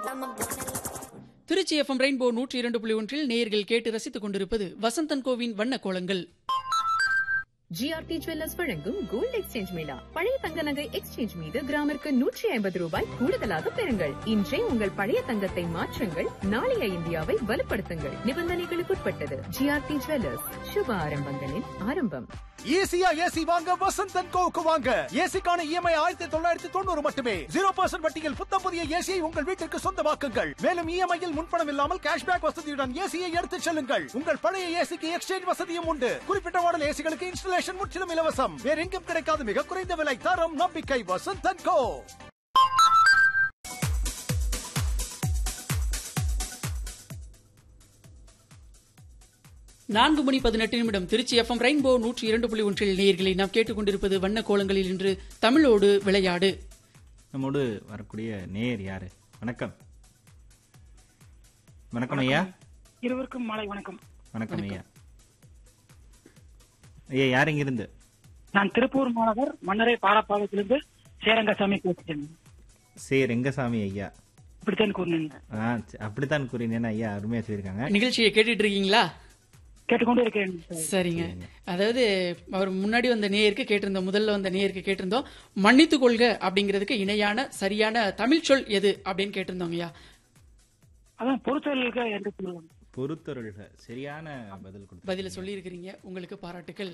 Trichy FM rainbow நூற்றி இரண்டு புள்ளி ஒன்றில் நேயர்கள் கேட்டு ரசித்துக் கொண்டிருப்பது வசந்தன் கோவின் வண்ண கோலங்கள் ஜிஆர்டி ஜுவல்லர்ஸ் வழங்கும் கோல்ட் எக்ஸ்சேஞ்ச் மேளா பழைய தங்க நகை எக்ஸ்சேஞ்ச் மீது கிராமிற்கு நூற்றி ஐம்பது ரூபாய் கூடுதலாக பெறுங்கள் இன்றே உங்கள் பழைய தங்கத்தை மாற்றுங்கள் நாளைய இந்தியாவை வலுப்படுத்துங்கள் நிபந்தனைகளுக்குட்பட்டது ஜிஆர்டி ஜுவல்லர்ஸ் சுப ஆரம்பங்களின் ஆரம்பம் ஈஸியா ஏசி வாங்க வசந்தன் கோவுக்கு வாங்க ஏசிக்கான இஎம்ஐ ஆயிரத்தி தொள்ளாயிரத்தி தொண்ணூறு மட்டுமே ஜீரோ பர்சன்ட் வட்டியில் புத்தம் புதிய ஏசியை உங்கள் வீட்டிற்கு சொந்தமாக்குங்கள் மேலும் இஎம்ஐயில் முன்பணம் இல்லாமல் கேஷ்பேக் வசதியுடன் ஏசியை எடுத்துச் செல்லுங்கள் உங்கள் பழைய ஏசிக்கு எக்ஸ்சேஞ்ச் வசதியும் உண்டு குறிப்பிட்ட மாடல் ஏசிகளுக்கு இன்ஸ்டலேஷன் முற்றிலும் இலவசம் வேற எங்கும் கிடைக்காத மிக குறைந்த விலை தரம் நம்பிக்கை வசந்தன் கோ நான்கு மணி பதினெட்டு நிமிடம் திருச்சி எஃப்எம் ரெயின்போ நூற்றி இரண்டு புள்ளி ஒன்றில் நேயர்களை நாம் கேட்டுக்கொண்டிருப்பது வண்ண கோலங்களில் இன்று தமிழோடு விளையாடு நம்மோடு வரக்கூடிய நேயர் யாரு வணக்கம் வணக்கம் ஐயா இருவருக்கும் மாலை வணக்கம் வணக்கம் ஐயா ஐயா யார் இங்கிருந்து நான் திருப்பூர் மாநகர் மன்னரை பாலப்பாளையத்திலிருந்து சேரங்கசாமி பேசுகிறேன் சே ரெங்கசாமி ஐயா இப்படித்தான் கூறினேன் ஆ ச- அப்படித்தான் கூறினேன்னு ஐயா அருமையா சொல்லியிருக்காங்க நிகழ்ச்சியை கேட்டுட்டு இருக்கீங்களா கேட்டுக்கொண்டே இருக்கிறேன் சரிங்க அதாவது அவர் முன்னாடி வந்த நேயருக்கு கேட்டிருந்தோம் முதல்ல வந்த நேயருக்கு கேட்டிருந்தோம் மன்னித்து கொள்க அப்படிங்கிறதுக்கு இணையான சரியான தமிழ் சொல் எது அப்படின்னு கேட்டிருந்தோங்க ஐயா அதான் பொறுத்தவர்களுக்கு என்று கூறுவோம் பொறுத்தொருள்க சரியான பதில் கொடுத்து பதில சொல்லியிருக்கிறீங்க உங்களுக்கு பாராட்டுக்கள்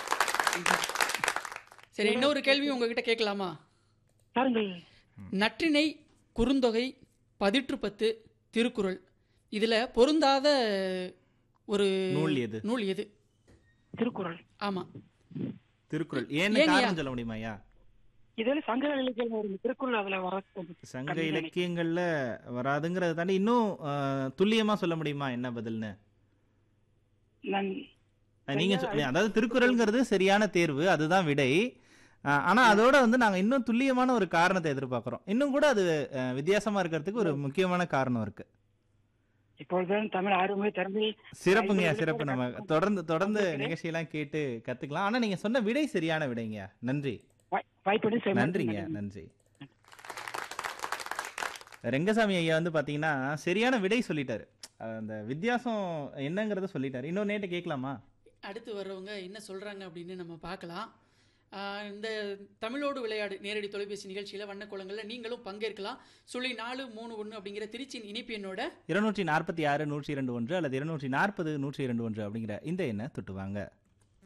சரி இன்னொரு கேள்வி உங்ககிட்ட கேட்கலாமா பாருங்கள் நற்றிணை குறுந்தொகை பதிற்று பத்து திருக்குறள் இதுல பொருந்தாத ஒரு நூல் எது நூல் எது திருக்குறள் ஆமா திருக்குறள் ஏன்னு ஏங்கய்யா? காரணம் சொல்ல முடியுமா ஐயா இதில் சங்க இலக்கியம் ஒரு திருக்குறள் அதுல வர கொஞ்சம் சங்க கம்மி தானே. இலக்கியங்கள்ல வராதுங்கிறத தாண்டி இன்னும் ஆ, துல்லியமா சொல்ல முடியுமா என்ன பதில்னு நான் அஹ் நீங்க சொ- அதாவது திருக்குறள்ங்கிறது சரியான தேர்வு அதுதான் விடை அஹ் ஆனா அதோட வந்து நாங்க இன்னும் துல்லியமான ஒரு காரணத்தை எதிர்பார்க்கிறோம் இன்னும் கூட அது அஹ், வித்தியாசமா இருக்கிறதுக்கு ஒரு முக்கியமான காரணம் இருக்கு இப்பொழுதுதான் தமிழ் ஆர்வமே திறமை சிறப்புங்கய்யா ஐம்பது சிறப்பு நம்ம நிமிஷம் தொடர்ந்து தொடர்ந்து வந்திருக்கிறேன். நிகழ்ச்சியெல்லாம் கேட்டு கத்துக்கலாம் ஆனா நீங்க சொன்ன விடை சரியான விடைங்கய்யா நன்றி வாய்- வாய்ப்படி செய்ய நன்றிங்க நன்றி ரெங்கசாமி ஐயா வந்து பாத்தீங்கன்னா சரியான விடை சொல்லிட்டாரு அஹ் அந்த வித்தியாசம் என்னங்கறத சொல்லிட்டாரு இன்னொரு நேட்டு கேட்கலாமா அடுத்து வர்றவங்க என்ன சொல்றாங்க அப்படின்னு நம்ம பார்க்கலாம் ஆஹ் இந்த தமிழோடு விளையாடு நேரடி தொலைபேசி நிகழ்ச்சியில வண்ணக்கோலங்கள்ல நீங்களும் பங்கேற்கலாம் சுழி நாலு மூணு ஒன்று அப்படிங்கிற திருச்சியின் இனிப்பு எண்ணோட இருநூற்றி நாற்பத்தி ஆறு நூற்றி இரண்டு ஒன்று அல்லது இருநூற்றி நாற்பது நூற்றி இரண்டு ஒன்று அப்படிங்கிற இந்த எண்ணை தொட்டுவாங்க